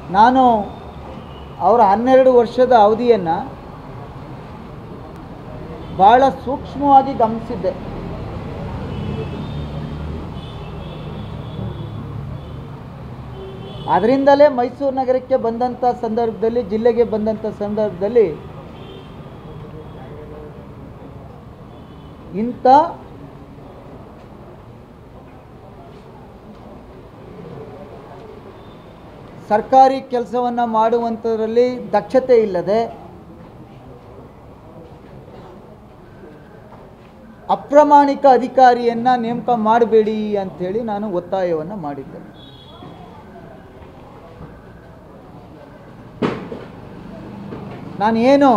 ನಾನು ಅವರ ಹನ್ನೆರಡು ವರ್ಷದ ಅವಧಿಯನ್ನು ಭಾಳ ಸೂಕ್ಷ್ಮವಾಗಿ ಗಮನಿಸಿದ್ದೆ ಅದರಿಂದಲೇ ಮೈಸೂರು ನಗರಕ್ಕೆ ಬಂದಂಥ ಸಂದರ್ಭದಲ್ಲಿ ಜಿಲ್ಲೆಗೆ ಬಂದಂಥ ಸಂದರ್ಭದಲ್ಲಿ ಇಂಥ ಸರ್ಕಾರಿ ಕೆಲಸವನ್ನು ಮಾಡುವಂಥದ್ರಲ್ಲಿ ದಕ್ಷತೆ ಇಲ್ಲದೆ ಅಪ್ರಾಮಾಣಿಕ ಅಧಿಕಾರಿಯನ್ನು ನೇಮಕ ಮಾಡಬೇಡಿ ಅಂಥೇಳಿ ನಾನು ಒತ್ತಾಯವನ್ನು ಮಾಡಿದ್ದೆ ನಾನು ಏನು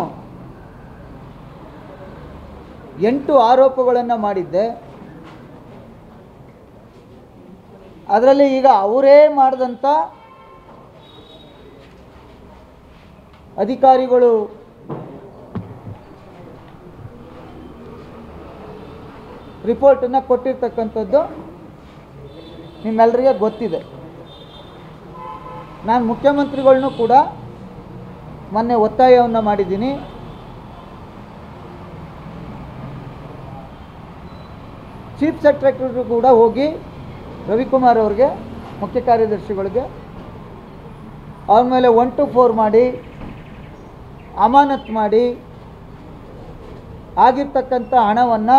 ಎಂಟು ಆರೋಪಗಳನ್ನು ಮಾಡಿದ್ದೆ ಅದರಲ್ಲಿ ಈಗ ಅವರೇ ಮಾಡಿದಂಥ ಅಧಿಕಾರಿಗಳು ರಿಪೋರ್ಟನ್ನು ಕೊಟ್ಟಿರ್ತಕ್ಕಂಥದ್ದು ನಿಮ್ಮೆಲ್ಲರಿಗೆ ಗೊತ್ತಿದೆ ನಾನು ಮುಖ್ಯಮಂತ್ರಿಗಳನ್ನೂ ಕೂಡ ಮೊನ್ನೆ ಒತ್ತಾಯವನ್ನು ಮಾಡಿದ್ದೀನಿ ಚೀಫ್ ಸೆಕ್ರೆಟರಿ ಕೂಡ ಹೋಗಿ ರವಿಕುಮಾರ್ ಅವ್ರಿಗೆ ಮುಖ್ಯ ಕಾರ್ಯದರ್ಶಿಗಳಿಗೆ ಅವ್ರ ಮೇಲೆ ಒನ್ ಟು ಫೋರ್ ಮಾಡಿ ಅಮಾನತ್ ಮಾಡಿ ಆಗಿರ್ತಕ್ಕಂಥ ಹಣವನ್ನು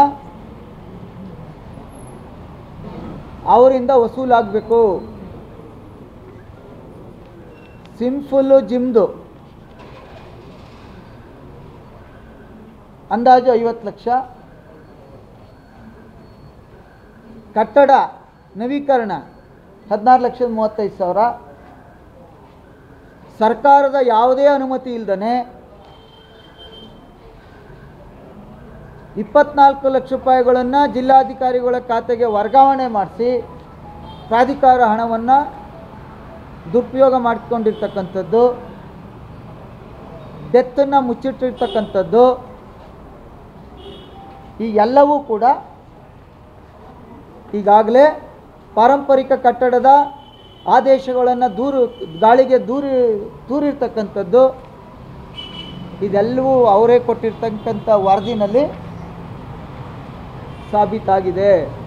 ಅವರಿಂದ ವಸೂಲಾಗಬೇಕು ಸಿಂಫುಲ್ಲು ಜಿಮ್ದು ಅಂದಾಜು ಐವತ್ತು ಲಕ್ಷ ಕಟ್ಟಡ ನವೀಕರಣ ಹದಿನಾರು ಲಕ್ಷದ ಮೂವತ್ತೈದು ಸಾವಿರ ಸರ್ಕಾರದ ಯಾವುದೇ ಅನುಮತಿ ಇಲ್ಲದೇ ಇಪ್ಪತ್ನಾಲ್ಕು ಲಕ್ಷ ರೂಪಾಯಿಗಳನ್ನು ಜಿಲ್ಲಾಧಿಕಾರಿಗಳ ಖಾತೆಗೆ ವರ್ಗಾವಣೆ ಮಾಡಿಸಿ ಪ್ರಾಧಿಕಾರ ಹಣವನ್ನು ದುರುಪಯೋಗ ಮಾಡಿಕೊಂಡಿರ್ತಕ್ಕಂಥದ್ದು ಡೆತ್ತನ್ನು ಮುಚ್ಚಿಟ್ಟಿರ್ತಕ್ಕಂಥದ್ದು ಈ ಎಲ್ಲವೂ ಕೂಡ ಈಗಾಗಲೇ ಪಾರಂಪರಿಕ ಕಟ್ಟಡದ ಆದೇಶಗಳನ್ನು ದೂರು ಗಾಳಿಗೆ ದೂರಿ ದೂರಿರ್ತಕ್ಕಂಥದ್ದು ಇದೆಲ್ಲವೂ ಅವರೇ ಕೊಟ್ಟಿರ್ತಕ್ಕಂಥ ವರದಿನಲ್ಲಿ ಸಾಬೀತಾಗಿದೆ